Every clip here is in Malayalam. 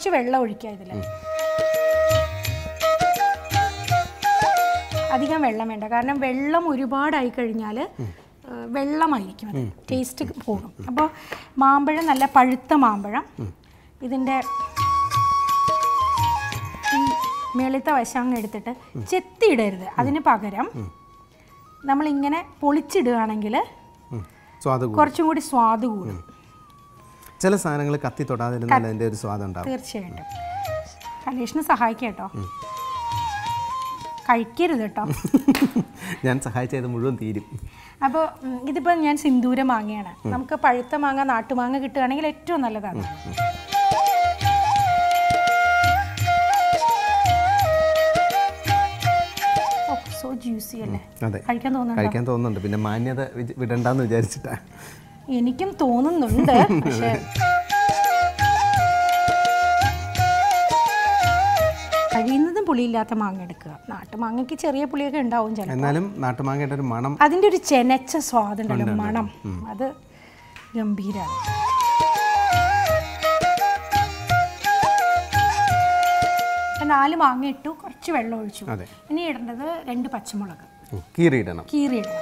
കുറച്ച് വെള്ളം ഒഴിക്കുക ഇതിൽ അധികം വെള്ളം വേണ്ട കാരണം വെള്ളം ഒരുപാടായി കഴിഞ്ഞാൽ വെള്ളമായിരിക്കും അത് ടേസ്റ്റ് പോകും അപ്പോൾ മാമ്പഴം നല്ല പഴുത്ത മാമ്പഴം ഇതിൻ്റെ ഈ മേളിത്തെ വശം അങ്ങ് എടുത്തിട്ട് ചെത്തിയിടരുത് അതിന് പകരം നമ്മളിങ്ങനെ പൊളിച്ചിടുകയാണെങ്കിൽ ഉം. സ്വാദ് കൂടും കുറച്ചും കൂടി സ്വാദ് കൂടും ചില സാധനങ്ങൾ കത്തി തൊടാതിരുന്നാൽ അതിൻ്റെ ഒരു സ്വാദം ഉണ്ടാവും തീർച്ചയായിട്ടും കലേഷിന് സഹായിക്കാം കേട്ടോ കഴിക്കരുത് കേട്ടോ ഞാൻ സഹായിച്ചത് മുഴുവൻ തീരും അപ്പോൾ ഇതിപ്പോൾ ഞാൻ സിന്ദൂര മാങ്ങയാണ് നമുക്ക് പഴുത്ത മാങ്ങ നാട്ടുമാങ്ങ കിട്ടുകയാണെങ്കിൽ ഏറ്റവും നല്ലതാണ് ഓ സോ ജ്യൂസി അല്ലേ അതെ കഴിക്കാൻ തോന്നുന്നുണ്ടോ കഴിക്കാൻ തോന്നുന്നുണ്ട് പിന്നെ മാന്യത വിജ- വിടണ്ടാന്ന് വിചാരിച്ചിട്ടാ എനിക്കും തോന്നുന്നുണ്ട് പക്ഷേ കഴിയുന്നതും പുളിയില്ലാത്ത മാങ്ങ എടുക്കുക നാട്ടുമാങ്ങയ്ക്ക് ചെറിയ പുളിയൊക്കെ ഉണ്ടാവും ചില എന്നാലും നാട്ടുമാങ്ങയുടെ ഒരു മണം അതിൻ്റെ ഒരു ചെനച്ച സ്വാദുണ്ടല്ലോ മണം അത് ഗംഭീരമാണ് ഇപ്പം നാല് മാങ്ങ ഇട്ടു കുറച്ച് വെള്ളം ഒഴിച്ചു അതെ. ഇനി ഇടേണ്ടത് രണ്ട് പച്ചമുളക് ഉം, കീറിയിടണം കീറിയിടണം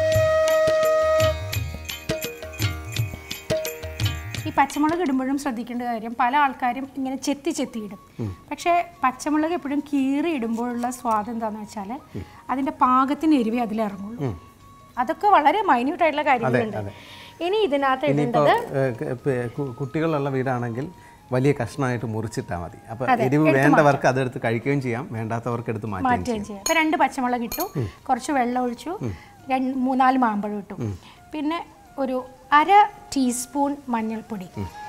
ഈ പച്ചമുളക് ഇടുമ്പോഴും ശ്രദ്ധിക്കേണ്ട കാര്യം പല ആൾക്കാരും ഇങ്ങനെ ചെത്തി ചെത്തി ഇടും പക്ഷേ പച്ചമുളക് എപ്പോഴും കീറി ഇടുമ്പോഴുള്ള സ്വാദം എന്താണെന്ന് വെച്ചാൽ അതിൻ്റെ പാകത്തിന് എരിവേ അതിലിറങ്ങുള്ളൂ അതൊക്കെ വളരെ മൈന്യൂട്ട് ആയിട്ടുള്ള കാര്യങ്ങളുണ്ട് ഇനി ഇതിനകത്ത് ഇനിയിപ്പോൾ ഇടേണ്ടത് കുട്ടികളുള്ള വീടാണെങ്കിൽ വലിയ കഷ്ണമായിട്ട് മുറിച്ചിട്ടാൽ മതി അപ്പോൾ എരിവ് വേണ്ടവർക്ക് അതെടുത്ത് കഴിക്കുകയും ചെയ്യാം വേണ്ടാത്തവർക്ക് എടുത്ത് മാറ്റുകയും ചെയ്യാം മാറ്റുകയും ചെയ്യാം അപ്പോൾ രണ്ട് പച്ചമുളക് ഇട്ടു കുറച്ച് വെള്ളം ഒഴിച്ചു രണ്ട് മൂന്നാല് മാമ്പഴം ഇട്ടു പിന്നെ ഒരു അര ടീസ്പൂൺ മഞ്ഞൾപ്പൊടി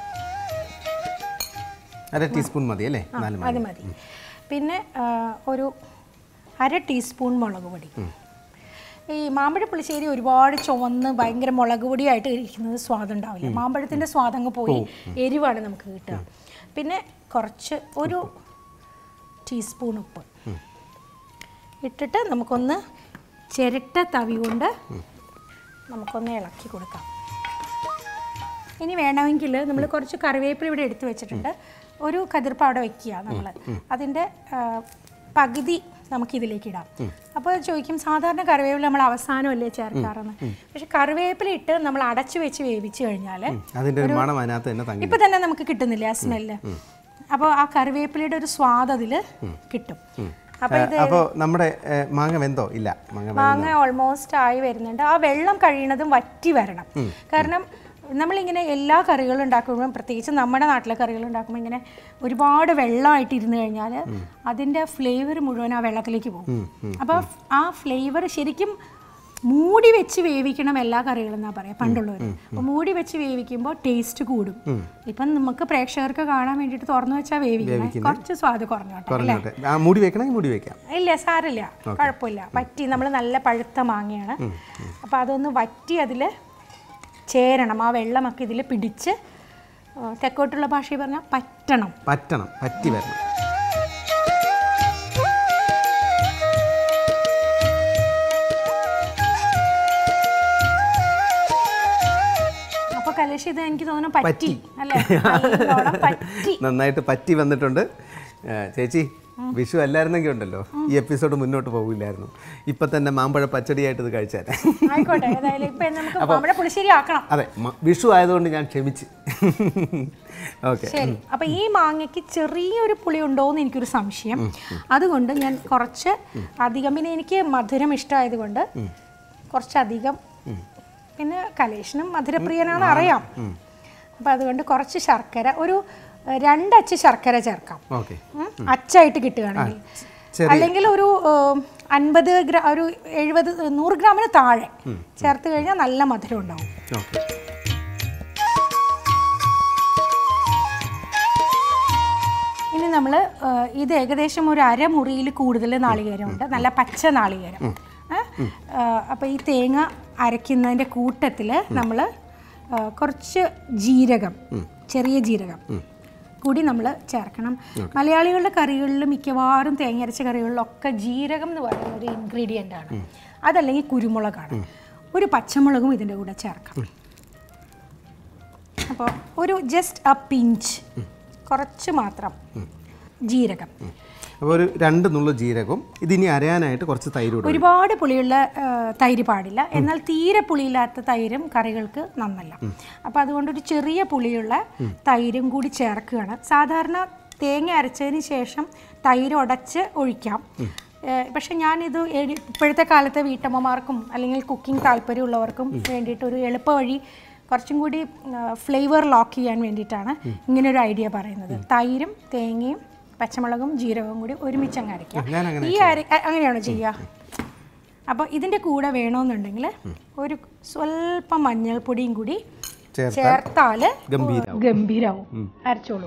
അര ടീസ്പൂൺ മതി അല്ലേ നാല് മണി അത് മതി പിന്നെ ആ, ഒരു അര ടീസ്പൂൺ മുളക് പൊടി ഈ മാമ്പഴ പുളിശ്ശേരി ഒരുപാട് ചുവന്ന് ഭയങ്കര മുളക് പൊടിയായിട്ട് ഇരിക്കുന്നത് സ്വാദം ഉണ്ടാവില്ല മാമ്പഴത്തിൻ്റെ സ്വാദം അങ്ങ് പോയി എരിവാണ് നമുക്ക് കിട്ടുക പിന്നെ കുറച്ച് ഒരു ടീസ്പൂൺ ഉപ്പ് ഇട്ടിട്ട് നമുക്കൊന്ന് ചിരട്ട തവി കൊണ്ട് നമുക്കൊന്ന് ഇളക്കി കൊടുക്കാം ഇനി വേണമെങ്കിൽ നമ്മൾ കുറച്ച് കറിവേപ്പില ഇവിടെ എടുത്തു വെച്ചിട്ടുണ്ട് ഒരു കതിർപ്പ് അവിടെ വെക്കുക നമ്മൾ അതിൻ്റെ ആ, പകുതി നമുക്ക് ഇതിലേക്ക് ഇടാം അപ്പോൾ ചോദിക്കും സാധാരണ കറിവേപ്പില നമ്മൾ അവസാനമല്ലേ ചേർക്കാറെന്ന് പക്ഷെ കറിവേപ്പില ഇട്ട് നമ്മൾ അടച്ചു വെച്ച് വേവിച്ച് കഴിഞ്ഞാൽ അതിൻ്റെ ഒരു മണം അതിനകത്ത് തന്നെ തങ്ങി ഇപ്പൊ തന്നെ നമുക്ക് കിട്ടുന്നില്ല ആ സ്മെല്ല് അപ്പോൾ ആ കറിവേപ്പിലയുടെ ഒരു സ്വാദ് അതിൽ കിട്ടും അപ്പോൾ ഇത് അപ്പോൾ നമ്മുടെ ഏ, മാങ്ങ വെന്തോ ഇല്ല മാങ്ങ വെ- മാങ്ങ ഓൾമോസ്റ്റ് ആയി വരുന്നുണ്ട് ആ വെള്ളം കഴിയണതും വറ്റി വരണം കാരണം നമ്മളിങ്ങനെ എല്ലാ കറികളും ഉണ്ടാക്കുമ്പോഴും പ്രത്യേകിച്ച് നമ്മുടെ നാട്ടിലെ കറികൾ ഉണ്ടാക്കുമ്പോൾ ഇങ്ങനെ ഒരുപാട് വെള്ളമായിട്ട് ഇരുന്ന് കഴിഞ്ഞാൽ അതിൻ്റെ ഫ്ലേവർ മുഴുവൻ ആ വെള്ളത്തിലേക്ക് പോകും അപ്പോൾ ആ ഫ്ലേവർ ശരിക്കും മൂടി വെച്ച് വേവിക്കണം എല്ലാ കറികളും എന്നാ പറയാം പണ്ടുള്ളവർ അപ്പോൾ മൂടി വെച്ച് വേവിക്കുമ്പോൾ ടേസ്റ്റ് കൂടും ഇപ്പം നമുക്ക് പ്രേക്ഷകർക്ക് കാണാൻ വേണ്ടിയിട്ട് തുറന്നു വെച്ചാൽ വേവിക്കണം കുറച്ച് സ്വാദ് കുറഞ്ഞോട്ടെ അല്ലേ പറഞ്ഞോട്ടെ ആ മൂടി വെക്കണമെങ്കിൽ മൂടി വെക്കാം ഇല്ല സാരമില്ല കുഴപ്പമില്ല വറ്റി നമ്മൾ നല്ല പഴുത്ത മാങ്ങയാണ് അപ്പോൾ അതൊന്ന് വറ്റി അതിൽ ചേരണം ആ വെള്ളമൊക്കെ ഇതിൽ പിടിച്ച് ആ, തെക്കോട്ടുള്ള ഭാഷയിൽ പറഞ്ഞാൽ പറ്റണം പറ്റണം പറ്റി വരണം അപ്പോൾ കലേഷ് ഇത് എനിക്ക് തോന്നുന്നു പറ്റി അല്ലേ നല്ലോണം പറ്റി നന്നായിട്ട് പറ്റി വന്നിട്ടുണ്ട് ഏ, ചേച്ചി വിഷു അല്ലായിരുന്നെങ്കിൽ ഉണ്ടല്ലോ ഈ എപ്പിസോഡ് മുന്നോട്ട് പോകില്ലായിരുന്നു ഇപ്പൊ തന്നെ മാമ്പഴ പച്ചടിയായിട്ട് ഇത് കഴിച്ചാൽ ആയിക്കോട്ടെ ഏതായാലും ഇപ്പം നമുക്ക് നമ്മുടെ പുളിശ്ശേരി ആക്കണം അതെ മ- വിഷു ആയതുകൊണ്ട് ഞാൻ ക്ഷമിച്ച് ഓക്കെ ശരി അപ്പൊ ഈ മാങ്ങയ്ക്ക് ചെറിയൊരു പുളി ഉണ്ടോ എന്ന് എനിക്കൊരു സംശയം അതുകൊണ്ട് ഞാൻ കുറച്ച് അധികം പിന്നെ എനിക്ക് മധുരം ഇഷ്ടമായതുകൊണ്ട് കുറച്ചധികം പിന്നെ കലേഷനും മധുരപ്രിയനാണെന്ന് അറിയാം അപ്പൊ അതുകൊണ്ട് കുറച്ച് ശർക്കര ഒരു ഏഹ്, രണ്ടച്ച് ശർക്കര ചേർക്കാം ഓക്കെ ഉം, അച്ചായിട്ട് കിട്ടുകയാണെങ്കിൽ അല്ലെങ്കിൽ ഒരു ഏഹ്, അൻപത് ഗ്രാ ഒരു എഴുപത് നൂറ് ഗ്രാമിന് താഴെ ചേർത്ത് കഴിഞ്ഞാൽ നല്ല മധുരം ഉണ്ടാവും ഓക്കെ ഇനി നമ്മൾ ഇത് ഏകദേശം ഒരു അരമുറിയിൽ കൂടുതൽ നാളികേരമുണ്ട് നല്ല പച്ച നാളികേരം അപ്പോൾ ഈ തേങ്ങ അരയ്ക്കുന്നതിൻ്റെ കൂട്ടത്തിൽ നമ്മൾ കുറച്ച് ജീരകം ചെറിയ ജീരകം കൂടി നമ്മൾ ചേർക്കണം മലയാളികളുടെ കറികളിൽ മിക്കവാറും തേങ്ങ അരച്ച കറികളിലൊക്കെ ജീരകം എന്ന് പറയുന്ന ഒരു ഇൻഗ്രീഡിയൻ്റ് ആണ് അതല്ലെങ്കിൽ കുരുമുളകാണ് ഒരു പച്ചമുളകും ഇതിൻ്റെ കൂടെ ചേർക്കാം അപ്പോൾ ഒരു ജസ്റ്റ് അ പിഞ്ച് കുറച്ച് മാത്രം ജീരകം അപ്പോൾ ഒരു രണ്ട് നുള്ളു ജീരകവും ഇതിനി അരയാനായിട്ട് കുറച്ച് തൈര് കൂടെ ഒരുപാട് പുളിയുള്ള ആ, തൈര് പാടില്ല എന്നാൽ തീരെ പുളിയില്ലാത്ത തൈരും കറികൾക്ക് നന്നല്ല അപ്പോൾ അതുകൊണ്ട് ഒരു ചെറിയ പുളിയുള്ള തൈരും കൂടി ചേർക്കുകയാണ് സാധാരണ തേങ്ങ അരച്ചതിന് ശേഷം തൈര് ഉടച്ച് ഒഴിക്കാം ഏ, പക്ഷെ ഞാനിത് എഴി- ഇപ്പോഴത്തെ കാലത്തെ വീട്ടമ്മമാർക്കും അല്ലെങ്കിൽ കുക്കിംഗ് താല്പര്യമുള്ളവർക്കും വേണ്ടിയിട്ട് ഒരു എളുപ്പ വഴി കുറച്ചും കൂടി ഫ്ലേവർ ലോക്ക് ചെയ്യാൻ വേണ്ടിയിട്ടാണ് ഇങ്ങനെ ഒരു ഐഡിയ പറയുന്നത് തൈരും തേങ്ങയും പച്ചമുളകും ജീരകവും കൂടി ഒരുമിച്ച് അങ്ങ് അരയ്ക്കാം ഞാൻ അങ്ങനെ ഈ അര അ- അങ്ങനെയാണോ ചെയ്യുക അപ്പോൾ ഇതിൻ്റെ കൂടെ വേണമെന്നുണ്ടെങ്കിൽ ഒരു സ്വല്പം മഞ്ഞൾപ്പൊടിയും കൂടി ചേർത്ത് ചേർത്താൽ ഗംഭീരാവും. ഗംഭീരാവും അരച്ചോളൂ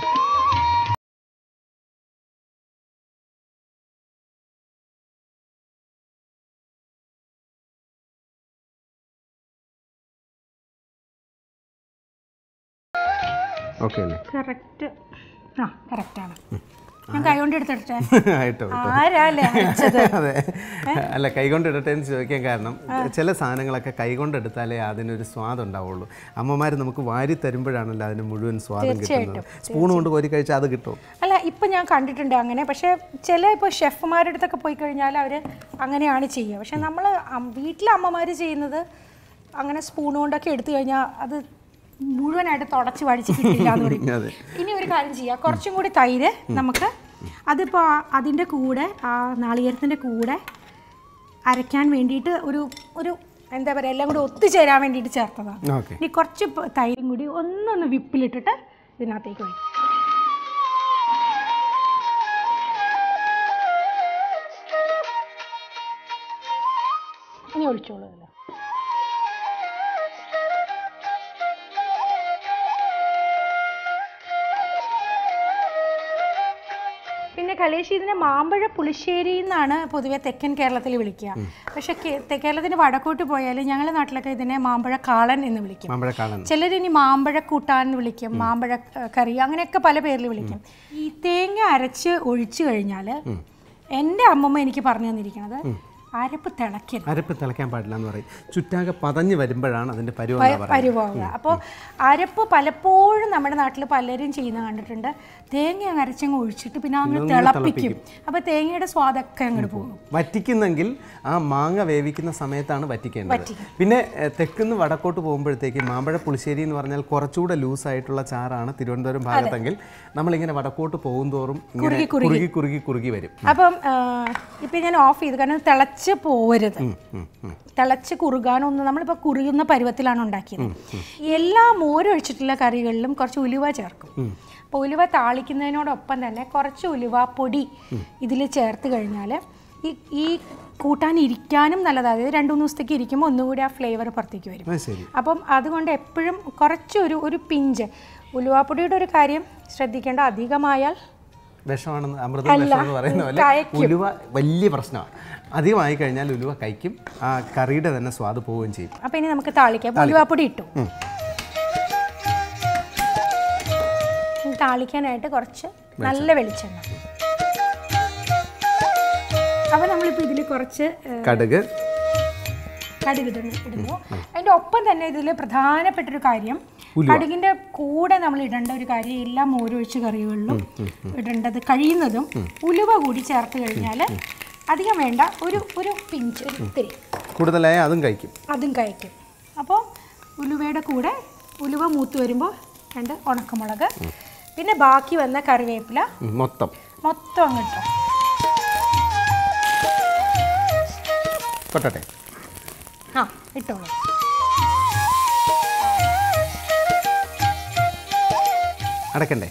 ഓക്കെ അല്ലേ കറക്റ്റ് ആ കറക്റ്റാണ് ഞാൻ കൈകൊണ്ട് എടുത്തിട്ടെ ആയിട്ടോ ആരാല്ലേ അരച്ചത് അതെ അല്ല കൈകൊണ്ട് ഇടട്ടെ എന്ന് ചോദിക്കാൻ കാരണം ചില സാധനങ്ങളൊക്കെ കൈകൊണ്ട് എടുത്താലേ അതിനൊരു സ്വാദ് ഉണ്ടാവുള്ളൂ അമ്മമാർ നമുക്ക് വാരി തരുമ്പോഴാണല്ലോ അതിന് മുഴുവൻ സ്വാദം കിട്ടുന്നത് സ്പൂൺ കൊണ്ട് കോരി കഴിച്ചാൽ അത് കിട്ടും അല്ല ഇപ്പം ഞാൻ കണ്ടിട്ടുണ്ട് അങ്ങനെ പക്ഷേ ചില ഇപ്പോൾ ഷെഫ്മാരുടെ അടുത്തൊക്കെ പോയി കഴിഞ്ഞാൽ അവർ അങ്ങനെയാണ് ചെയ്യുക പക്ഷെ നമ്മൾ വീട്ടിലെ അമ്മമാർ ചെയ്യുന്നത് അങ്ങനെ സ്പൂൺ കൊണ്ടൊക്കെ എടുത്തു കഴിഞ്ഞാൽ അത് മുഴുവനായിട്ട് തുടച്ച് വടിച്ച് കിട്ടില്ല എന്ന് പറയും അതെ ഇനി ഒരു കാര്യം ചെയ്യാം കുറച്ചും കൂടി തൈര് നമുക്ക് അതിപ്പോൾ അതിൻ്റെ കൂടെ ആ നാളികേരത്തിൻ്റെ കൂടെ അരയ്ക്കാൻ വേണ്ടിയിട്ട് ഒരു ഒരു എന്താ പറയുക എല്ലാം കൂടി ഒത്തുചേരാൻ വേണ്ടിയിട്ട് ചേർത്തതാണ് ഓക്കെ ഇനി കുറച്ച് പ- തൈരും കൂടി ഒന്നൊന്ന് വിപ്പിലിട്ടിട്ട് ഇതിനകത്തേക്ക് ഒഴിക്കും ഇനി ഒഴിച്ചോളൂ ഇതില്. പിന്നെ കലേശി ഇതിനെ മാമ്പഴ പുളിശ്ശേരി എന്നാണ് പൊതുവെ തെക്കൻ കേരളത്തിൽ വിളിക്കുക പക്ഷെ കേ- തെ- കേരളത്തിന് വടക്കോട്ട് പോയാൽ ഞങ്ങളുടെ നാട്ടിലൊക്കെ ഇതിനെ മാമ്പഴ കാളൻ എന്ന് വിളിക്കും മാമ്പഴക്കാളൻ ചിലരിനി മാമ്പഴ കൂട്ടാൻ എന്ന് വിളിക്കും മാമ്പഴ ഏഹ്, കറി അങ്ങനെയൊക്കെ പല പേരിൽ വിളിക്കും ഈ തേങ്ങ അരച്ച് ഒഴിച്ചു കഴിഞ്ഞാൽ എൻ്റെ അമ്മമ്മ എനിക്ക് പറഞ്ഞു തന്നിരിക്കുന്നത് അരപ്പ് തിളക്കരുത് അരപ്പ് തിളയ്ക്കാൻ പാടില്ല എന്ന് പറയും ചുറ്റാകെ പതഞ്ഞ് വരുമ്പോഴാണ് അതിൻ്റെ പരുവം എന്നാ പറയുന്നത് പരുവാവുക അപ്പോൾ അരപ്പ് പലപ്പോഴും നമ്മുടെ നാട്ടിൽ പലരും ചെയ്യുന്ന കണ്ടിട്ടുണ്ട് തേങ്ങ അങ്ങ് അരച്ചങ്ങ് ഒഴിച്ചിട്ട് പിന്നെ അങ്ങ് തിളപ്പിക്കും അപ്പോൾ തേങ്ങയുടെ സ്വാദൊക്കെ അങ്ങോട്ട് പോകും വറ്റിക്കുന്നെങ്കിൽ ആ മാങ്ങ വേവിക്കുന്ന സമയത്താണ് വറ്റിക്കേണ്ടത് പിന്നെ എ, തെക്കുന്ന് വടക്കോട്ട് പോകുമ്പോഴത്തേക്ക് മാമ്പഴ പുളിശ്ശേരി എന്ന് പറഞ്ഞാൽ കുറച്ചുകൂടെ ലൂസ് ആയിട്ടുള്ള ചാറാണ് തിരുവനന്തപുരം ഭാഗത്തെങ്കിൽ നമ്മളിങ്ങനെ വടക്കോട്ട് പോകുന്തോറും ഇങ്ങനെ കുറുകി കുറുകി കുറുകി വരും അപ്പം ഇപ്പം ഞാൻ ഓഫ് ചെയ്തു കാരണം തിളച്ച് പോവരുത് ഉം, ഉം. തിളച്ച് കുറുകാനൊന്നും നമ്മളിപ്പോൾ കുറുകുന്ന പരുവത്തിലാണ് ഉണ്ടാക്കിയത് എല്ലാ മോരൊഴിച്ചിട്ടുള്ള കറികളിലും കുറച്ച് ഉലുവ ചേർക്കും അപ്പോൾ ഉലുവ താളിക്കുന്നതിനോടൊപ്പം തന്നെ കുറച്ച് ഉലുവ പൊടി ഇതിൽ ചേർത്ത് കഴിഞ്ഞാൽ ഈ ഈ കൂട്ടാൻ ഇരിക്കാനും നല്ലതാണ് അതായത് രണ്ട് മൂന്ന് ദിവസത്തേക്ക് ഇരിക്കുമ്പോൾ ഒന്നുകൂടി ആ ഫ്ലേവർ പുറത്തേക്ക് വരും അത് ശരി അപ്പം അതുകൊണ്ട് എപ്പോഴും കുറച്ചൊരു ഒരു പിഞ്ച് ഉലുവാപ്പൊടിയുടെ ഒരു കാര്യം ശ്രദ്ധിക്കേണ്ട അധികമായാൽ വിഷമാണെന്ന് അമൃത വിഷം എന്ന് പറയുന്ന പോലെ കഴിക്കും. ഉലുവ വലിയ പ്രശ്നമാണ് അധികമായി കഴിഞ്ഞാൽ ഉലുവ കഴിക്കും ആ കറിയുടെ തന്നെ സ്വാദ് പോവുകയും ചെയ്യും അപ്പം ഇനി നമുക്ക് താളിക്കാം ഉലുവാപ്പൊടി ഇട്ടു ഇനി താളിക്കാനായിട്ട് കുറച്ച് നല്ല വെളിച്ചെണ്ണ അപ്പോൾ നമ്മളിപ്പോൾ ഇതിൽ കുറച്ച് ഏഹ്, കടുക് കടുക് ഇടുന്നു ഇടുന്നു അതിൻ്റെ ഒപ്പം തന്നെ ഇതിൽ പ്രധാനപ്പെട്ടൊരു കാര്യം കടുകിൻ്റെ കൂടെ നമ്മൾ ഇടേണ്ട ഒരു കാര്യം എല്ലാ മോരൊഴിച്ച് കറികളിലും ഇടേണ്ടത് കഴിയുന്നതും ഉലുവ കൂടി ചേർത്ത് കഴിഞ്ഞാൽ അധികം വേണ്ട ഒരു ഒരു പിഞ്ച് ഒരു ഇത്തിരി കൂടുതലായ അതും കഴിക്കും അതും കഴിക്കും അപ്പോൾ ഉലുവയുടെ കൂടെ ഉലുവ മൂത്ത് വരുമ്പോൾ രണ്ട് ഉണക്കമുളക് പിന്നെ ബാക്കി വന്ന കറിവേപ്പില ഉം, മൊത്തം മൊത്തം അങ്ങ് ഇട്ടോ കൊട്ടട്ടെ ആ ഇട്ടോളൂ അടക്കണ്ടേ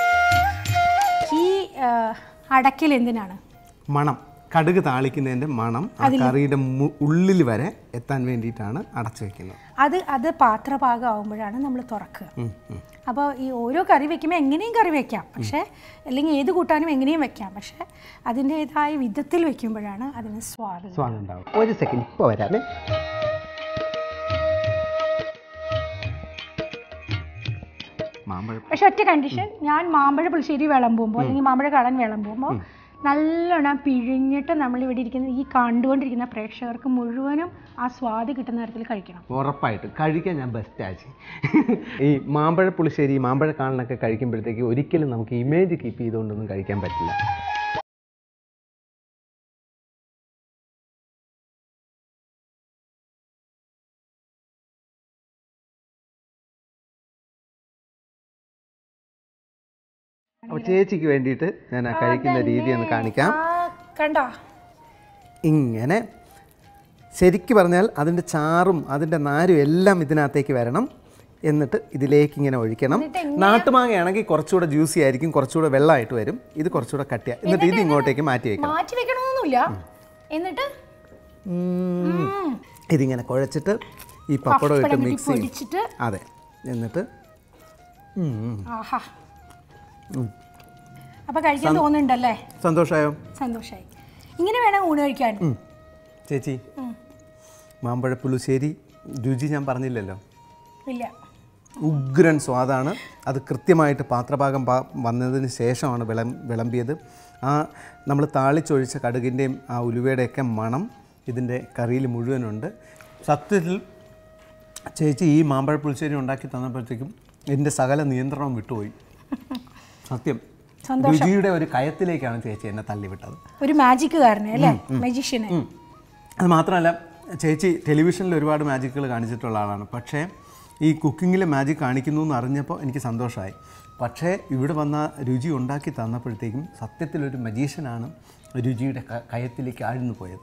ഈ ആ, അടയ്ക്കൽ എന്തിനാണ് മണം കടുക് താളിക്കുന്നതിൻ്റെ മണം ആ കറിയുടെ മു- ഉള്ളിൽ വരെ എത്താൻ വേണ്ടിയിട്ടാണ് അടച്ചു വെക്കുന്നത് അത് അത് പാത്രഭാഗമാകുമ്പോഴാണ് നമ്മൾ തുറക്കുക അപ്പോൾ ഈ ഓരോ കറി വെക്കുമ്പോൾ എങ്ങനെയും കറി വെക്കാം പക്ഷേ അല്ലെങ്കിൽ ഏത് കൂട്ടാനും എങ്ങനെയും വെക്കാം പക്ഷേ അതിൻ്റേതായ വിധത്തിൽ വെക്കുമ്പോഴാണ് അതിന് സ്വാദം സ്വാദം ഉണ്ടാവും ഒരു സെക്കൻഡ് ഇപ്പോൾ വരാമേ മാമ്പഴം പക്ഷെ ഒറ്റ കണ്ടീഷൻ ഞാൻ മാമ്പഴ പുളിശ്ശേരി വിളമ്പുമ്പോൾ അല്ലെങ്കിൽ മാമ്പഴ കളൻ വിളമ്പുമ്പോൾ നല്ലോണം പിഴിഞ്ഞിട്ട് നമ്മളിവിടെ ഇരിക്കുന്ന ഈ കണ്ടുകൊണ്ടിരിക്കുന്ന പ്രേക്ഷകർക്ക് മുഴുവനും ആ സ്വാദ് കിട്ടുന്ന തരത്തിൽ കഴിക്കണം ഉറപ്പായിട്ട് കഴിക്കാൻ ഞാൻ ബെസ്റ്റ് ആച്ചി ഈ മാമ്പഴ പുളിശ്ശേരി മാമ്പഴ കാണനൊക്കെ കഴിക്കുമ്പോഴത്തേക്ക് ഒരിക്കലും നമുക്ക് ഇമേജ് കീപ്പ് ചെയ്തുകൊണ്ടൊന്നും കഴിക്കാൻ പറ്റില്ല അപ്പോൾ ചേച്ചിക്ക് വേണ്ടിയിട്ട് ഞാൻ ആ കഴിക്കുന്ന രീതി ഒന്ന് കാണിക്കാം ആ കണ്ടോ ഇങ്ങനെ ശരിക്ക് പറഞ്ഞാൽ അതിൻ്റെ ചാറും അതിൻ്റെ നാരും എല്ലാം ഇതിനകത്തേക്ക് വരണം എന്നിട്ട് ഇതിലേക്ക് ഇങ്ങനെ ഒഴിക്കണം നാട്ടുമാങ്ങയാണെങ്കിൽ കുറച്ചുകൂടെ ജ്യൂസി ആയിരിക്കും കുറച്ചുകൂടെ വെള്ളമായിട്ട് വരും ഇത് കുറച്ചുകൂടെ കട്ടിയ എന്നിട്ട് ഇത് ഇങ്ങോട്ടേക്ക് മാറ്റി വെക്കണം മാറ്റി വെക്കണമെന്നൊന്നുമില്ല എന്നിട്ട് ഉം. ഇതിങ്ങനെ കുഴച്ചിട്ട് ഈ പപ്പടം ഇട്ട് പപ്പടം മിക്സ് ചെയ്യും പൊടിച്ചിട്ട് അതെ എന്നിട്ട് ഉം. ആഹാ ഉം. അപ്പൊ കഴിക്കാൻ തോന്നുന്നുണ്ടല്ലേ സന്തോഷമായോ സന്തോഷായി ഇങ്ങനെ വേണം ഊണ് കഴിക്കാൻ ഉം. ചേച്ചി മാമ്പഴ പുളിശ്ശേരി രുചി ഞാൻ പറഞ്ഞില്ലല്ലോ ഇല്ല ഉഗ്രൻ സ്വാദാണ് അത് കൃത്യമായിട്ട് പാത്രഭാഗം പാ വന്നതിന് ശേഷമാണ് വിളം വിളമ്പിയത് ആ നമ്മൾ താളിച്ചൊഴിച്ച കടുകിൻ്റെയും ആ ഉലുവയുടെയൊക്കെ മണം ഇതിൻ്റെ കറിയിൽ മുഴുവനുണ്ട് സത്യത്തിൽ ചേച്ചി ഈ മാമ്പഴ പുളിശ്ശേരി ഉണ്ടാക്കി തന്നപ്പോഴത്തേക്കും എൻ്റെ സകല നിയന്ത്രണവും വിട്ടുപോയി സത്യം രുചിയുടെ ഒരു കയത്തിലേക്കാണ് ചേച്ചി എന്നെ തള്ളിവിട്ടത് ഒരു മാജിക്കുകാരനെ അല്ലേ മജീഷ്യനെ ഉം. അത് മാത്രമല്ല ചേച്ചി ടെലിവിഷനിൽ ഒരുപാട് മാജിക്കുകൾ കാണിച്ചിട്ടുള്ള ആളാണ് പക്ഷേ ഈ കുക്കിങ്ങിൽ മാജിക് കാണിക്കുന്നു എന്ന് അറിഞ്ഞപ്പോൾ എനിക്ക് സന്തോഷമായി പക്ഷേ ഇവിടെ വന്ന രുചി ഉണ്ടാക്കി തന്നപ്പോഴത്തേക്കും സത്യത്തിലൊരു മജീഷ്യനാണ് രുചിയുടെ ക- കയത്തിലേക്ക് ആഴ്ന്നു പോയത്